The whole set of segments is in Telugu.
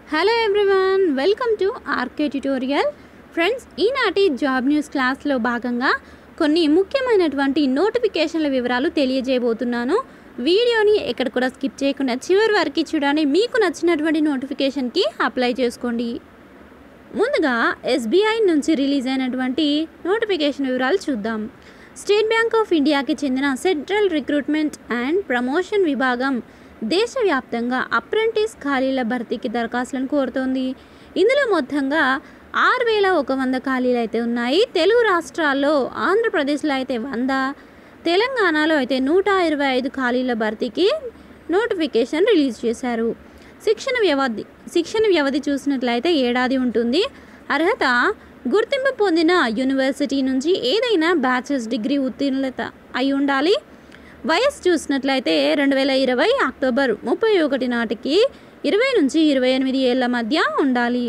hello everyone welcome to RK tutorial friends ఈనాటి జాబ్ న్యూస్ క్లాస్లో భాగంగా కొన్ని ముఖ్యమైనటువంటి నోటిఫికేషన్ల వివరాలు తెలియజేయబోతున్నాను వీడియోని ఎక్కడ కూడా స్కిప్ చేయకుండా చివరి వరకు చూడండి మీకు నచ్చినటువంటి నోటిఫికేషన్కి అప్లై చేసుకోండి ముందుగా ఎస్బీఐ నుంచి రిలీజ్ అయినటువంటి నోటిఫికేషన్ వివరాలు చూద్దాం స్టేట్ బ్యాంక్ ఆఫ్ ఇండియాకి చెందిన సెంట్రల్ రిక్రూట్మెంట్ అండ్ ప్రమోషన్ విభాగం దేశవ్యాప్తంగా అప్రెంటిస్ ఖాళీల భర్తీకి దరఖాస్తులను కోరుతోంది ఇందులో మొత్తంగా ఆరు వేల ఒక వంద ఖాళీలు అయితే ఉన్నాయి తెలుగు రాష్ట్రాల్లో ఆంధ్రప్రదేశ్లో అయితే వంద తెలంగాణలో అయితే నూట ఇరవై ఐదు ఖాళీల భర్తీకి నోటిఫికేషన్ రిలీజ్ చేశారు శిక్షణ వ్యవధి శిక్షణ వ్యవధి చూసినట్లయితే ఏడాది ఉంటుంది అర్హత గుర్తింపు పొందిన యూనివర్సిటీ నుంచి ఏదైనా బ్యాచిలర్స్ డిగ్రీ ఉత్తీర్ణత అయి ఉండాలి వయస్సు చూసినట్లయితే రెండు వేల ఇరవై అక్టోబర్ ముప్పై ఒకటి నాటికి ఇరవై నుంచి ఇరవై ఎనిమిది ఏళ్ళ మధ్య ఉండాలి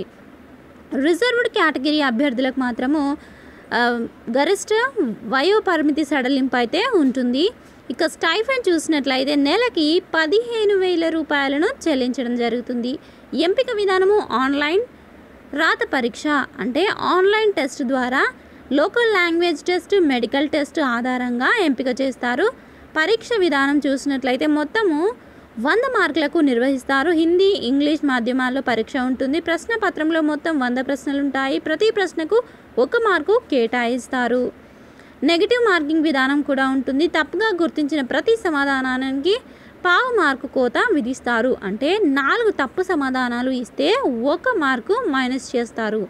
రిజర్వ్డ్ కేటగిరీ అభ్యర్థులకు మాత్రము ఆ, గరిష్ట వయో పరిమితి సడలింపు అయితే ఉంటుంది ఇక స్టైఫండ్ చూసినట్లయితే నెలకి పదిహేను వేల రూపాయలను చెల్లించడం జరుగుతుంది ఎంపిక విధానము ఆన్లైన్ రాత పరీక్ష అంటే ఆన్లైన్ టెస్ట్ ద్వారా local language test medical test ఆధారంగా ఎంపిక చేస్తారు పరీక్ష విధానం చూసినట్లయితే మొత్తము వంద మార్కులకు నిర్వహిస్తారు హిందీ ఇంగ్లీష్ మాధ్యమాల్లో పరీక్ష ఉంటుంది ప్రశ్న పత్రంలో మొత్తం వంద ప్రశ్నలు ఉంటాయి ప్రతి ప్రశ్నకు ఒక మార్కు కేటాయిస్తారు నెగిటివ్ మార్కింగ్ విధానం కూడా ఉంటుంది తప్పుగా గుర్తించిన ప్రతి సమాధానానికి పావు మార్కు కోత విధిస్తారు అంటే నాలుగు తప్పు సమాధానాలు ఇస్తే ఒక మార్కు మైనస్ చేస్తారు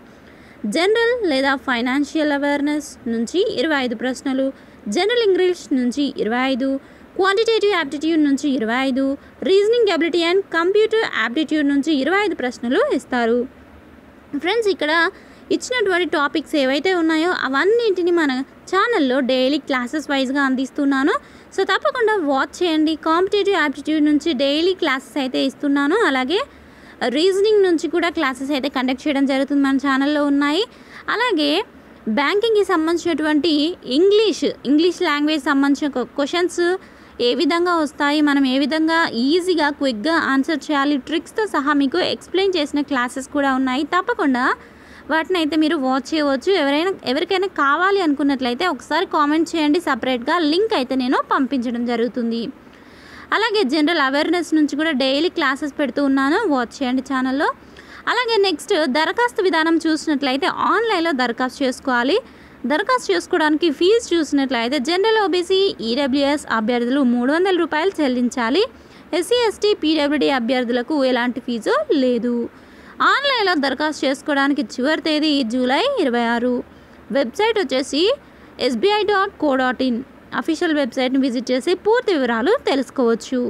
జనరల్ లేదా ఫైనాన్షియల్ అవేర్నెస్ నుంచి ఇరవై ఐదు ప్రశ్నలు జనరల్ ఇంగ్లీష్ నుంచి ఇరవై ఐదు క్వాంటిటేటివ్ యాప్టిట్యూడ్ నుంచి ఇరవై ఐదు reasoning ability and computer aptitude నుంచి ఇరవై ఐదు ప్రశ్నలు ఇస్తారు ఫ్రెండ్స్ ఇక్కడ ఇచ్చినటువంటి టాపిక్స్ ఏవైతే ఉన్నాయో అవన్నింటిని మన ఛానల్లో డైలీ క్లాసెస్ వైజ్గా అందిస్తున్నాను సో తప్పకుండా వాచ్ చేయండి కాంపిటేటివ్ యాప్టిట్యూడ్ నుంచి డైలీ క్లాసెస్ అయితే ఇస్తున్నాను అలాగే రీజనింగ్ నుంచి కూడా క్లాసెస్ అయితే కండక్ట్ చేయడం జరుగుతుంది మన ఛానల్లో ఉన్నాయి అలాగే బ్యాంకింగ్కి సంబంధించినటువంటి ఇంగ్లీష్ ఇంగ్లీష్ లాంగ్వేజ్ సంబంధించిన క్వశ్చన్స్ ఏ విధంగా వస్తాయి మనం ఏ విధంగా ఈజీగా క్విక్గా ఆన్సర్ చేయాలి ట్రిక్స్తో సహా మీకు ఎక్స్ప్లెయిన్ చేసిన క్లాసెస్ కూడా ఉన్నాయి తప్పకుండా వాటిని అయితే మీరు వాచ్ చేయవచ్చు ఎవరైనా ఎవరికైనా కావాలి అనుకున్నట్లయితే ఒకసారి కామెంట్ చేయండి సపరేట్గా లింక్ అయితే నేను పంపించడం జరుగుతుంది అలాగే జనరల్ అవేర్నెస్ నుంచి కూడా డైలీ క్లాసెస్ పెడుతూ ఉన్నాను వాచ్ చేయండి ఛానల్లో అలాగే నెక్స్ట్ దరఖాస్తు విధానం చూసినట్లయితే ఆన్లైన్లో దరఖాస్తు చేసుకోవాలి దరఖాస్తు చేసుకోవడానికి ఫీజు చూసినట్లయితే జనరల్ ఓబీసీ ఈడబ్ల్యూఎస్ అభ్యర్థులు మూడు వందల రూపాయలు చెల్లించాలి ఎస్సీ ఎస్టీ పీడబ్ల్యూడీ అభ్యర్థులకు ఎలాంటి ఫీజు లేదు ఆన్లైన్లో దరఖాస్తు చేసుకోవడానికి చివరి తేదీ జూలై ఇరవై ఆరు వెబ్సైట్ వచ్చేసి SBI dot co dot in official వెబ్సైట్ని విజిట్ చేసి పూర్తి వివరాలు తెలుసుకోవచ్చు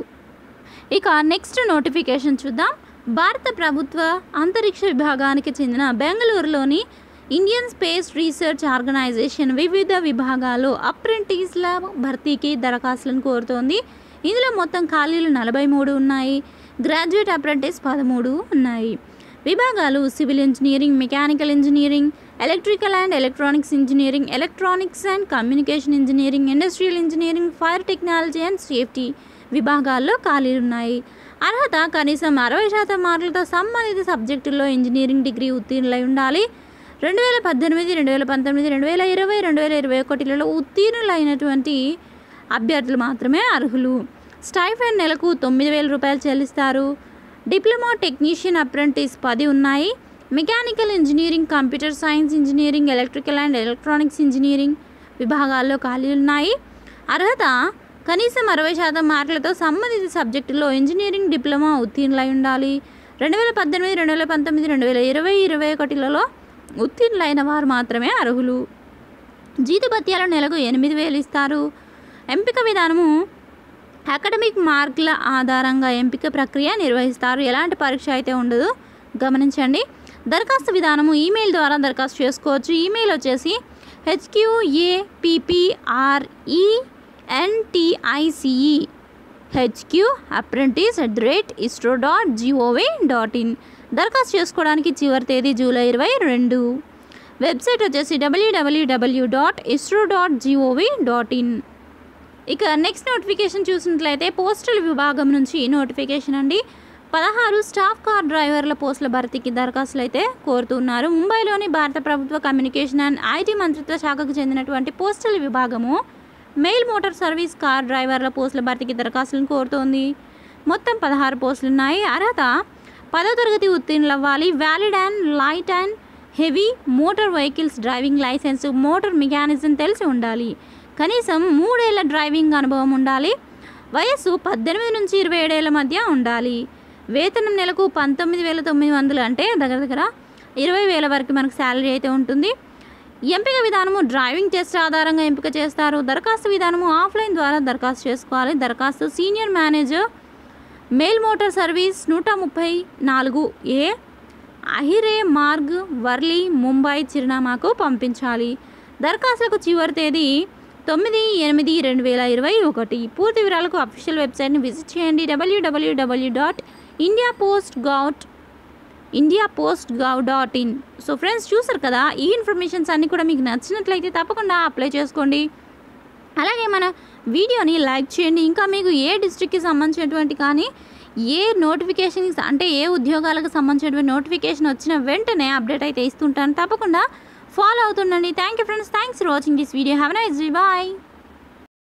ఇక నెక్స్ట్ నోటిఫికేషన్ చూద్దాం భారత ప్రభుత్వ అంతరిక్ష విభాగానికి చెందిన బెంగళూరులోని ఇండియన్ స్పేస్ రీసెర్చ్ ఆర్గనైజేషన్ వివిధ విభాగాల్లో అప్రెంటిస్ల భర్తీకి దరఖాస్తులను కోరుతోంది ఇందులో మొత్తం ఖాళీలు నలభై మూడు ఉన్నాయి గ్రాడ్యుయేట్ అప్రెంటిస్ పదమూడు ఉన్నాయి విభాగాలు civil engineering mechanical engineering electrical and electronics engineering electronics and communication engineering industrial engineering fire technology and safety విభాగాల్లో ఖాళీలు ఉన్నాయి అర్హత కనీసం అరవై శాతం మార్కులతో సంబంధిత సబ్జెక్టుల్లో ఇంజనీరింగ్ డిగ్రీ ఉత్తీర్ణులై ఉండాలి రెండు వేల పద్దెనిమిది రెండు వేల పంతొమ్మిది రెండు వేల ఇరవై రెండు వేల ఇరవై ఒకటిలలో ఉత్తీర్ణులైనటువంటి అభ్యర్థులు మాత్రమే అర్హులు స్టైఫండ్ నెలకు తొమ్మిది వేల రూపాయలు చెల్లిస్తారు డిప్లొమా టెక్నీషియన్ అప్రెంటిస్ పది ఉన్నాయి mechanical engineering computer science engineering electrical and electronics engineering విభాగాల్లో ఖాళీలు ఉన్నాయి అర్హత కనీసం అరవై శాతం మార్కులతో సంబంధిత సబ్జెక్టులో ఇంజనీరింగ్ డిప్లొమా ఉత్తీర్ణులై ఉండాలి రెండు వేల పద్దెనిమిది రెండు వేల పంతొమ్మిది రెండు వేల ఇరవై ఇరవై ఒకటిలలో ఉత్తీర్ణులైన వారు మాత్రమే అర్హులు జీతభత్యాలు నెలకు ఎనిమిది వేలు ఇస్తారు ఎంపిక విధానము అకాడమిక్ మార్కుల ఆధారంగా ఎంపిక ప్రక్రియ నిర్వహిస్తారు ఎలాంటి పరీక్ష అయితే ఉండదు గమనించండి దరఖాస్తు విధానము ఈమెయిల్ ద్వారా దరఖాస్తు చేసుకోవచ్చు ఈమెయిల్ వచ్చేసి HQAPPRENTICE HQ apprentice at the rate ISRO dot GOV dot in దరఖాస్తు చేసుకోవడానికి చివరి తేదీ జూలై ఇరవై రెండు వెబ్సైట్ వచ్చేసి WWW dot ISRO dot GOV dot in ఇక నెక్స్ట్ నోటిఫికేషన్ చూసినట్లయితే పోస్టల్ విభాగం నుంచి నోటిఫికేషన్ అండి పదహారు స్టాఫ్ కార్ డ్రైవర్ల పోస్టుల భర్తీకి దరఖాస్తులు అయితే కోరుతున్నారు ముంబైలోని భారత ప్రభుత్వ కమ్యూనికేషన్ అండ్ ఐటీ మంత్రిత్వ శాఖకు చెందినటువంటి పోస్టల్ విభాగము మెయిల్ మోటార్ సర్వీస్ కార్ డ్రైవర్ల పోస్టుల భర్తీకి దరఖాస్తులను కోరుతోంది మొత్తం పదహారు పోస్టులు ఉన్నాయి అర్హత పదో తరగతి ఉత్తీర్ణులు అవ్వాలి valid and light and heavy motor vehicles driving licence motor mechanism తెలిసి ఉండాలి కనీసం మూడేళ్ల డ్రైవింగ్ అనుభవం ఉండాలి వయస్సు పద్దెనిమిది నుంచి ఇరవై ఏడేళ్ల మధ్య ఉండాలి వేతనం నెలకు పంతొమ్మిది వేల తొమ్మిది వందలు అంటే దగ్గర దగ్గర ఇరవై వేల వరకు మనకు శాలరీ అయితే ఉంటుంది ఎంపిక విధానము డ్రైవింగ్ టెస్ట్ ఆధారంగా ఎంపిక చేస్తారు దరఖాస్తు విధానము ఆఫ్లైన్ ద్వారా దరఖాస్తు చేసుకోవాలి దరఖాస్తు senior manager mail motor service నూట ముప్పై నాలుగు ఏ అహిరే మార్గ్ వర్లీ ముంబై చిరునామాకు పంపించాలి దరఖాస్తులకు చివరి తేదీ తొమ్మిది ఎనిమిది రెండు వేల ఇరవై ఒకటి పూర్తి వివరాలకు అఫీషియల్ వెబ్సైట్ని విజిట్ చేయండి W W W dot India post gov India post gov dot in so friends చూసారు కదా ఈ ఇన్ఫర్మేషన్స్ అన్నీ కూడా మీకు నచ్చినట్లయితే తప్పకుండా అప్లై చేసుకోండి అలాగే మన వీడియోని లైక్ చేయండి ఇంకా మీకు ఏ డిస్ట్రిక్ట్కి సంబంధించినటువంటి కానీ ఏ నోటిఫికేషన్ అంటే ఏ ఉద్యోగాలకు సంబంధించినటువంటి నోటిఫికేషన్ వచ్చిన వెంటనే అప్డేట్ అయితే ఇస్తుంటాను తప్పకుండా ఫాలో అవుతుండండి thank you friends thanks for watching this video have nice bye